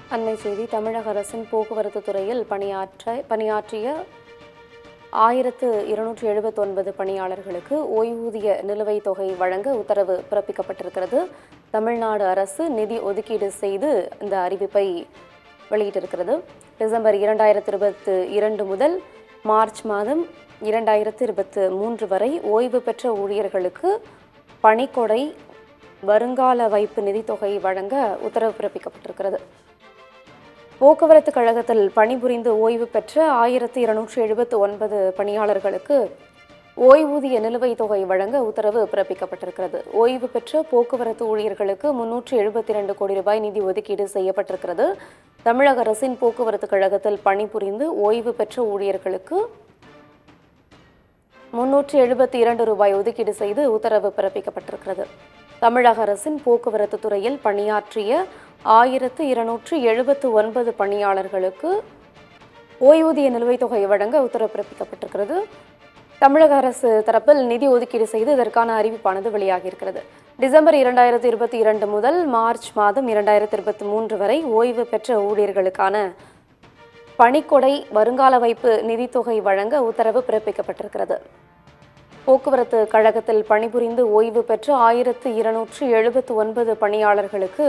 அண்மை செய்தி தமிழக அரசின் போக்குவரத்து துறையில் பணியாற்ற பணியாற்றிய ஆயிரத்து இருநூற்றி எழுபத்தொன்பது பணியாளர்களுக்கு ஓய்வூதிய நிலுவைத் தொகை வழங்க உத்தரவு பிறப்பிக்கப்பட்டிருக்கிறது தமிழ்நாடு அரசு நிதி ஒதுக்கீடு செய்து இந்த அறிவிப்பை வெளியிட்டிருக்கிறது டிசம்பர் இரண்டாயிரத்து இருபத்து இரண்டு முதல் மார்ச் மாதம் இரண்டாயிரத்து இருபத்து மூன்று வரை ஓய்வு பெற்ற ஊழியர்களுக்கு பணிக்கொடை வருங்கால வைப்பு நிதித்தொகை வழங்க உத்தரவு பிறப்பிக்கப்பட்டிருக்கிறது போக்குவரத்து கழகத்தில் பணிபுரிந்து ஓய்வு பெற்ற ஆயிரத்தி இருநூற்றி எழுபத்து ஒன்பது பணியாளர்களுக்கு ஓய்வூதிய நிலுவைத் தொகை வழங்க உத்தரவு பிறப்பிக்கப்பட்டிருக்கிறது ஓய்வு பெற்ற போக்குவரத்து ஊழியர்களுக்கு முன்னூற்றி எழுபத்தி இரண்டு கோடி ரூபாய் நிதி ஒதுக்கீடு செய்யப்பட்டிருக்கிறது தமிழக அரசின் போக்குவரத்து கழகத்தில் பணிபுரிந்து ஓய்வு பெற்ற ஊழியர்களுக்கு முன்னூற்றி எழுபத்தி இரண்டு ரூபாய் ஒதுக்கீடு செய்து உத்தரவு பிறப்பிக்கப்பட்டிருக்கிறது தமிழக அரசின் போக்குவரத்து துறையில் பணியாற்றிய ஆயிரத்து இருநூற்று எழுபத்து ஒன்பது பணியாளர்களுக்கு ஓய்வூதிய நிலுவைத் தொகை வழங்க உத்தரவு பிறப்பிக்கப்பட்டிருக்கிறது தமிழக அரசு தரப்பில் நிதி ஒதுக்கீடு செய்து இதற்கான அறிவிப்பானது வெளியாகியிருக்கிறது டிசம்பர் இரண்டாயிரத்தி இருபத்தி இரண்டு முதல் மார்ச் மாதம் இரண்டாயிரத்தி இருபத்தி மூன்று வரை ஓய்வு பெற்ற ஊழியர்களுக்கான பணிக்கொடை வருங்கால வைப்பு நிதித்தொகை வழங்க உத்தரவு பிறப்பிக்கப்பட்டிருக்கிறது போக்குவரத்து கழகத்தில் பணிபுரிந்து ஓய்வு பெற்ற ஆயிரத்து இருநூற்று எழுபத்து ஒன்பது பணியாளர்களுக்கு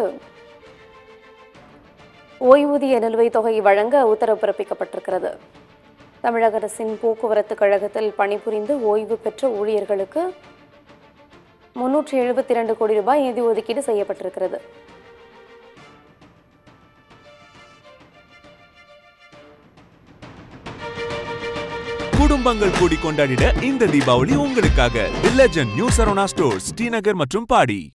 ஓய்வூதிய நிலுவைத் தொகை வழங்க உத்தரவு பிறப்பிக்கப்பட்டிருக்கிறது தமிழக அரசின் போக்குவரத்து கழகத்தில் பணிபுரிந்து ஓய்வு பெற்ற ஊழியர்களுக்கு முன்னூற்றி எழுபத்தி இரண்டு கோடி ரூபாய் நிதி ஒதுக்கீடு செய்யப்பட்டிருக்கிறது குடும்பங்கள் கூடி கொண்டாடிட இந்த தீபாவளி உங்களுக்காக the legend new Saravana stores Srinagar மற்றும் பாடி